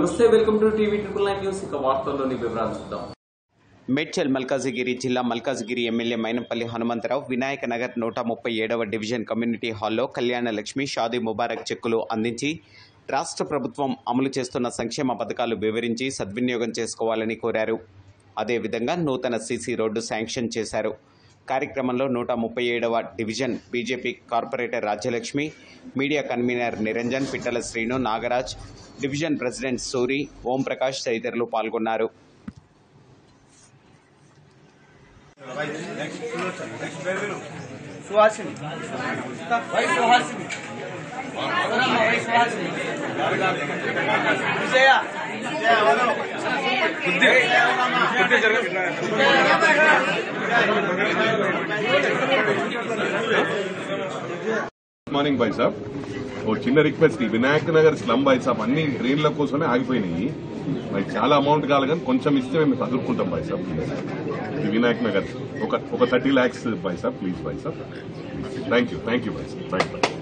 నమస్తే welcome to TV triple nine news ఇక వార్తల్లోని వివరాలు చూద్దాం మేడ్చల్ మల్కాజిగిరి జిల్లా మల్కాజిగిరి ఎమ్మెల్యే మైనంపల్లి హనుమంతరావు వినాయక నగర్ నూట ముప్పై ఏడవ డివిజన్ కమ్యూనిటీ హాల్లో కళ్యాణ లక్ష్మి షాదీ ముబారక్ చెక్కులు అందించి రాష్ట్ర ప్రభుత్వం అమలు చేస్తున్న సంక్షేమ పథకాలు వివరించి సద్వినియోగం చేసుకోవాలని కోరారు అదేవిధంగా నూతన సీసీ రోడ్డు శాంక్షన్ చేశారు కార్యక్రమంలో నూట ముప్పై ఏడవ division BJP corporator Rajyalakshmi media convener Niranjan Pittala Srinu Nagaraj division president Suri Omprakash తదితరులు పాల్గొన్నారు Suhasini Y Suhasini Y Suhasini Vijaya good morning బాయ్ సాబ్ ఓ చిన్న రిక్వెస్ట్ ఈ వినాయక్ నగర్ స్లమ్ బాయ్ సాబ్ అన్ని డ్రైన్ల కోసమే ఆగిపోయినాయి మరి చాలా అమౌంట్ కావాలి కానీ కొంచెం ఇస్తే మేము చదువుకుంటాం బాయ్ సాబ్ ఈ వినాయక్ నగర్ ఒక ఒక థర్టీ ల్యాక్స్ బాయ్ సాబ్ ప్లీజ్ బాయ్ సాబ్ థ్యాంక్ యూ థ్యాంక్ యూ బాయ్ సాబ్ రైట్ బాయ్